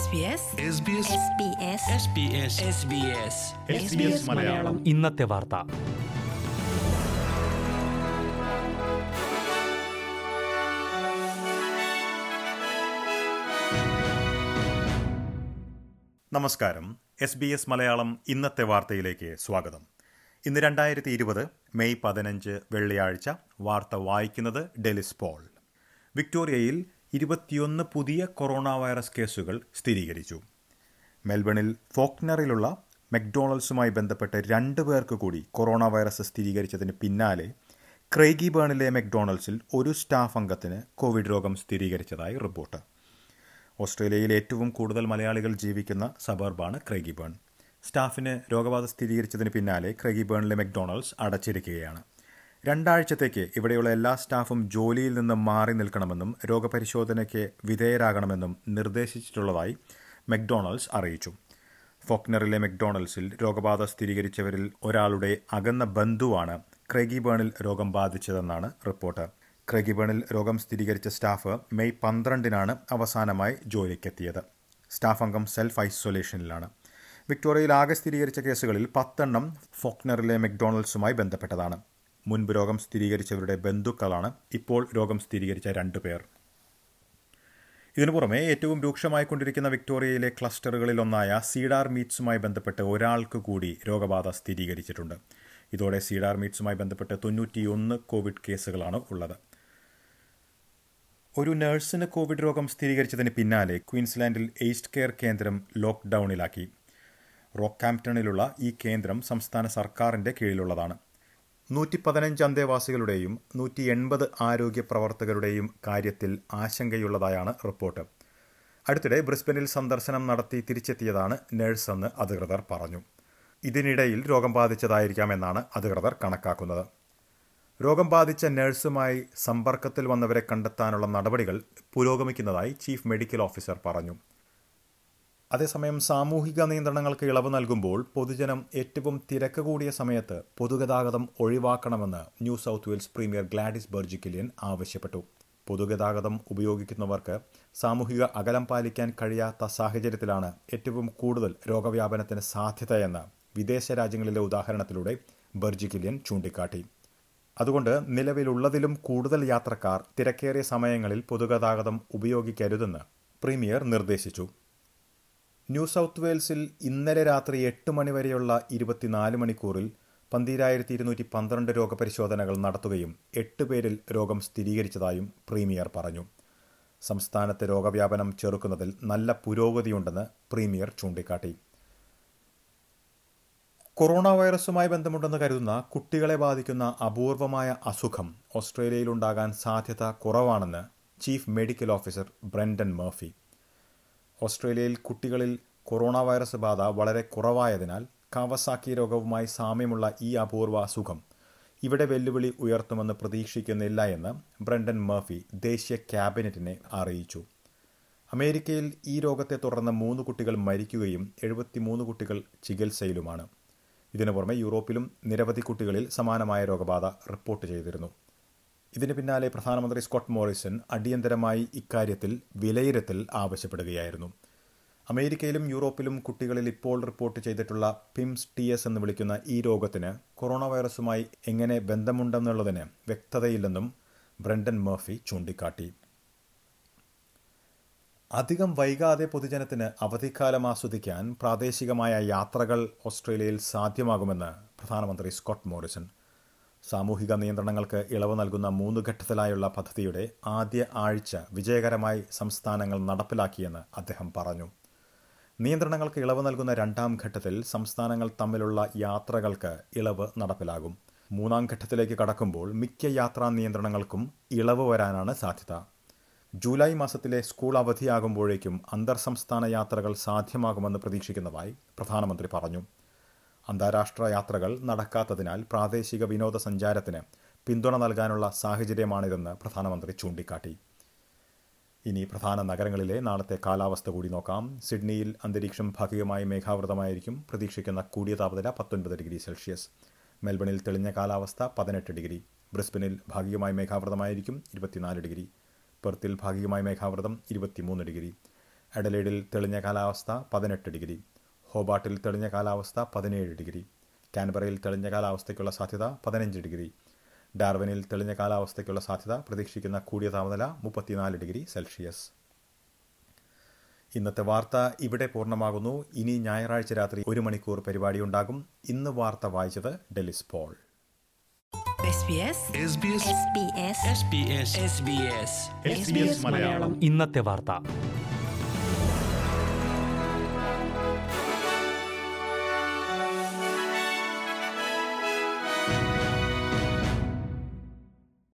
SBS SBS Malayalam ഇന്നത്തെ വാർത്ത നമസ്കാരം എസ് ബി എസ് മലയാളം ഇന്നത്തെ വാർത്തയിലേക്ക് സ്വാഗതം ഇന്ന് രണ്ടായിരത്തി ഇരുപത് മെയ് പതിനഞ്ച് വെള്ളിയാഴ്ച വാർത്ത വായിക്കുന്നത് ഡെലിസ് പോൾ വിക്ടോറിയയിൽ ഇരുപത്തിയൊന്ന് പുതിയ കൊറോണ വൈറസ് കേസുകൾ സ്ഥിരീകരിച്ചു മെൽബണിൽ ഫോക്നറിലുള്ള മെക്ഡൊണാൾഡ്സുമായി ബന്ധപ്പെട്ട് രണ്ടു പേർക്ക് കൂടി കൊറോണ വൈറസ് സ്ഥിരീകരിച്ചതിന് പിന്നാലെ ക്രൈഗി ബേണിലെ മെക്ഡൊണാൾഡ്സിൽ ഒരു സ്റ്റാഫ് അംഗത്തിന് കോവിഡ് രോഗം സ്ഥിരീകരിച്ചതായി റിപ്പോർട്ട് ഓസ്ട്രേലിയയിൽ ഏറ്റവും കൂടുതൽ മലയാളികൾ ജീവിക്കുന്ന സബർബാണ് ക്രൈഗിബേൺ സ്റ്റാഫിന് രോഗബാധ സ്ഥിരീകരിച്ചതിന് പിന്നാലെ ക്രൈഗിബേണിലെ മെക്ഡൊണാൾഡ്സ് അടച്ചിരിക്കുകയാണ് രണ്ടാഴ്ചത്തേക്ക് ഇവിടെയുള്ള എല്ലാ സ്റ്റാഫും ജോലിയിൽ നിന്ന് മാറി നിൽക്കണമെന്നും രോഗപരിശോധനയ്ക്ക് വിധേയരാകണമെന്നും നിർദ്ദേശിച്ചിട്ടുള്ളതായി മെക്ഡൊണാൾഡ്സ് അറിയിച്ചു ഫോക്നറിലെ മെക്ഡൊണാൾഡ്സിൽ രോഗബാധ സ്ഥിരീകരിച്ചവരിൽ ഒരാളുടെ അകന്ന ബന്ധുവാണ് ക്രൈഗിബേണിൽ രോഗം ബാധിച്ചതെന്നാണ് റിപ്പോർട്ട് ക്രൈഗിബേണിൽ രോഗം സ്ഥിരീകരിച്ച സ്റ്റാഫ് മെയ് പന്ത്രണ്ടിനാണ് അവസാനമായി ജോലിക്കെത്തിയത് സ്റ്റാഫ് അംഗം സെൽഫ് ഐസൊലേഷനിലാണ് വിക്ടോറിയയിൽ ആകെ സ്ഥിരീകരിച്ച കേസുകളിൽ പത്തെണ്ണം ഫോക്നറിലെ മെക്ഡൊണാൾഡ്സുമായി ബന്ധപ്പെട്ടതാണ് മുൻപ് രോഗം സ്ഥിരീകരിച്ചവരുടെ ബന്ധുക്കളാണ് ഇപ്പോൾ രോഗം സ്ഥിരീകരിച്ച രണ്ടുപേർ ഇതിനു പുറമെ ഏറ്റവും രൂക്ഷമായിക്കൊണ്ടിരിക്കുന്ന വിക്ടോറിയയിലെ ക്ലസ്റ്ററുകളിൽ ഒന്നായ സീഡാർ മീറ്റ്സുമായി ബന്ധപ്പെട്ട് ഒരാൾക്ക് കൂടി രോഗബാധ സ്ഥിരീകരിച്ചിട്ടുണ്ട് ഇതോടെ സീഡാർ മീറ്റ്സുമായി ബന്ധപ്പെട്ട് തൊണ്ണൂറ്റിയൊന്ന് കോവിഡ് കേസുകളാണ് ഉള്ളത് ഒരു നഴ്സിന് കോവിഡ് രോഗം സ്ഥിരീകരിച്ചതിന് പിന്നാലെ ക്വീൻസ്ലാൻഡിൽ എയ്സ്റ്റ് കെയർ കേന്ദ്രം ലോക്ക്ഡൌണിലാക്കി റോക്കാംപ്ടണിലുള്ള ഈ കേന്ദ്രം സംസ്ഥാന സർക്കാരിന്റെ കീഴിലുള്ളതാണ് നൂറ്റി പതിനഞ്ച് അന്തേവാസികളുടെയും നൂറ്റി എൺപത് ആരോഗ്യ പ്രവർത്തകരുടെയും കാര്യത്തിൽ ആശങ്കയുള്ളതായാണ് റിപ്പോർട്ട് അടുത്തിടെ ബ്രിസ്ബനിൽ സന്ദർശനം നടത്തി തിരിച്ചെത്തിയതാണ് നഴ്സെന്ന് അധികൃതർ പറഞ്ഞു ഇതിനിടയിൽ രോഗം ബാധിച്ചതായിരിക്കാമെന്നാണ് അധികൃതർ കണക്കാക്കുന്നത് രോഗം ബാധിച്ച നഴ്സുമായി സമ്പർക്കത്തിൽ വന്നവരെ കണ്ടെത്താനുള്ള നടപടികൾ പുരോഗമിക്കുന്നതായി ചീഫ് മെഡിക്കൽ ഓഫീസർ പറഞ്ഞു അതേസമയം സാമൂഹിക നിയന്ത്രണങ്ങൾക്ക് ഇളവ് നൽകുമ്പോൾ പൊതുജനം ഏറ്റവും തിരക്ക് കൂടിയ സമയത്ത് പൊതുഗതാഗതം ഒഴിവാക്കണമെന്ന് New South Wales premier Gladys Berejiklian ആവശ്യപ്പെട്ടു പൊതുഗതാഗതം ഉപയോഗിക്കുന്നവർക്ക് സാമൂഹിക അകലം പാലിക്കാൻ കഴിയാത്ത സാഹചര്യത്തിലാണ് ഏറ്റവും കൂടുതൽ രോഗവ്യാപനത്തിന് സാധ്യതയെന്ന് വിദേശ രാജ്യങ്ങളിലെ ഉദാഹരണത്തിലൂടെ ബെർജിക്കിലിയൻ ചൂണ്ടിക്കാട്ടി അതുകൊണ്ട് നിലവിലുള്ളതിലും കൂടുതൽ യാത്രക്കാർ തിരക്കേറിയ സമയങ്ങളിൽ പൊതുഗതാഗതം ഉപയോഗിക്കരുതെന്ന് പ്രീമിയർ നിർദ്ദേശിച്ചു ന്യൂ സൗത്ത് വെയിൽസിൽ ഇന്നലെ രാത്രി എട്ട് മണിവരെയുള്ള ഇരുപത്തിനാല് മണിക്കൂറിൽ പന്തിരായിരത്തി ഇരുന്നൂറ്റി പന്ത്രണ്ട് രോഗപരിശോധനകൾ നടത്തുകയും എട്ട് പേരിൽ രോഗം സ്ഥിരീകരിച്ചതായും പ്രീമിയർ പറഞ്ഞു സംസ്ഥാനത്തെ രോഗവ്യാപനം ചെറുക്കുന്നതിൽ നല്ല പുരോഗതിയുണ്ടെന്ന് പ്രീമിയർ ചൂണ്ടിക്കാട്ടി കൊറോണ വൈറസുമായി ബന്ധമുണ്ടെന്ന് കരുതുന്ന കുട്ടികളെ ബാധിക്കുന്ന അപൂർവമായ അസുഖം ഓസ്ട്രേലിയയിലുണ്ടാകാൻ സാധ്യത കുറവാണെന്ന് chief medical officer Brendan Murphy ഓസ്ട്രേലിയയിൽ കുട്ടികളിൽ കൊറോണ വൈറസ് ബാധ വളരെ കുറവായതിനാൽ കാവസാക്കി രോഗവുമായി സാമ്യമുള്ള ഈ അപൂർവ അസുഖം ഇവിടെ വെല്ലുവിളി ഉയർത്തുമെന്ന് പ്രതീക്ഷിക്കുന്നില്ല എന്ന് ബ്രണ്ടൻ മർഫി ദേശീയ ക്യാബിനറ്റിനെ അറിയിച്ചു അമേരിക്കയിൽ ഈ രോഗത്തെ തുടർന്ന് മൂന്ന് കുട്ടികൾ മരിക്കുകയും എഴുപത്തിമൂന്ന് കുട്ടികൾ ചികിത്സയിലുമാണ് ഇതിനു പുറമെ യൂറോപ്പിലും നിരവധി കുട്ടികളിൽ സമാനമായ രോഗബാധ റിപ്പോർട്ട് ചെയ്തിരുന്നു ഇതിന് പിന്നാലെ പ്രധാനമന്ത്രി സ്കോട്ട് മോറിസൺ അടിയന്തരമായി ഇക്കാര്യത്തിൽ വിലയിരുത്തൽ ആവശ്യപ്പെടുകയായിരുന്നു അമേരിക്കയിലും യൂറോപ്പിലും കുട്ടികളിൽ ഇപ്പോൾ റിപ്പോർട്ട് ചെയ്തിട്ടുള്ള പിംസ് ടി എസ് എന്ന് വിളിക്കുന്ന ഈ രോഗത്തിന് കൊറോണ വൈറസുമായി എങ്ങനെ ബന്ധമുണ്ടെന്നുള്ളതിന് വ്യക്തതയില്ലെന്നും ബ്രണ്ടൻ മർഫി ചൂണ്ടിക്കാട്ടി അധികം വൈകാതെ പൊതുജനത്തിന് അവധിക്കാലം ആസ്വദിക്കാൻ പ്രാദേശികമായ യാത്രകൾ ഓസ്ട്രേലിയയിൽ സാധ്യമാകുമെന്ന് പ്രധാനമന്ത്രി സ്കോട്ട് മോറിസൺ സാമൂഹിക നിയന്ത്രണങ്ങൾക്ക് ഇളവ് നൽകുന്ന മൂന്ന് ഘട്ടത്തിലായുള്ള പദ്ധതിയുടെ ആദ്യ ആഴ്ച വിജയകരമായി സംസ്ഥാനങ്ങൾ നടപ്പിലാക്കിയെന്ന് അദ്ദേഹം പറഞ്ഞു നിയന്ത്രണങ്ങൾക്ക് ഇളവ് നൽകുന്ന രണ്ടാം ഘട്ടത്തിൽ സംസ്ഥാനങ്ങൾ തമ്മിലുള്ള യാത്രകൾക്ക് ഇളവ് നടപ്പിലാകും മൂന്നാം ഘട്ടത്തിലേക്ക് കടക്കുമ്പോൾ മിക്ക യാത്രാ നിയന്ത്രണങ്ങൾക്കും ഇളവ് വരാനാണ് സാധ്യത ജൂലൈ മാസത്തിലെ സ്കൂൾ അവധിയാകുമ്പോഴേക്കും അന്തർ സംസ്ഥാന യാത്രകൾ സാധ്യമാകുമെന്ന് പ്രതീക്ഷിക്കുന്നതായി പ്രധാനമന്ത്രി പറഞ്ഞു അന്താരാഷ്ട്ര യാത്രകൾ നടക്കാത്തതിനാൽ പ്രാദേശിക വിനോദസഞ്ചാരത്തിന് പിന്തുണ നൽകാനുള്ള സാഹചര്യമാണിതെന്ന് പ്രധാനമന്ത്രി ചൂണ്ടിക്കാട്ടി ഇനി പ്രധാന നഗരങ്ങളിലെ നാളത്തെ കാലാവസ്ഥ കൂടി നോക്കാം സിഡ്നിയിൽ അന്തരീക്ഷം ഭാഗികമായി മേഘാവൃതമായിരിക്കും പ്രതീക്ഷിക്കുന്ന കൂടിയ താപനില പത്തൊൻപത് ഡിഗ്രി സെൽഷ്യസ് മെൽബണിൽ തെളിഞ്ഞ കാലാവസ്ഥ പതിനെട്ട് ഡിഗ്രി ബ്രിസ്ബനിൽ ഭാഗികമായി മേഘാവൃതമായിരിക്കും ഇരുപത്തിനാല് ഡിഗ്രി പെർത്തിൽ ഭാഗികമായി മേഘാവൃതം ഇരുപത്തിമൂന്ന് ഡിഗ്രി അഡലേഡിൽ തെളിഞ്ഞ കാലാവസ്ഥ പതിനെട്ട് ഡിഗ്രി ഹോബാട്ടിൽ തെളിഞ്ഞ കാലാവസ്ഥ പതിനേഴ് ഡിഗ്രി കാൻബറയിൽ തെളിഞ്ഞ കാലാവസ്ഥയ്ക്കുള്ള സാധ്യത പതിനഞ്ച് ഡിഗ്രി ഡാർവനിൽ തെളിഞ്ഞ കാലാവസ്ഥയ്ക്കുള്ള സാധ്യത പ്രതീക്ഷിക്കുന്ന കൂടിയ താപനില മുപ്പത്തിനാല് ഡിഗ്രി സെൽഷ്യസ് ഇന്നത്തെ വാർത്ത ഇവിടെ പൂർണ്ണമാകുന്നു ഇനി ഞായറാഴ്ച രാത്രി ഒരു മണിക്കൂർ പരിപാടി ഉണ്ടാകും ഇന്ന് വാർത്ത വായിച്ചത് Delys Paul SBS SBS SBS SBS SBS SBS Malayalam ഇന്നത്തെ വാർത്ത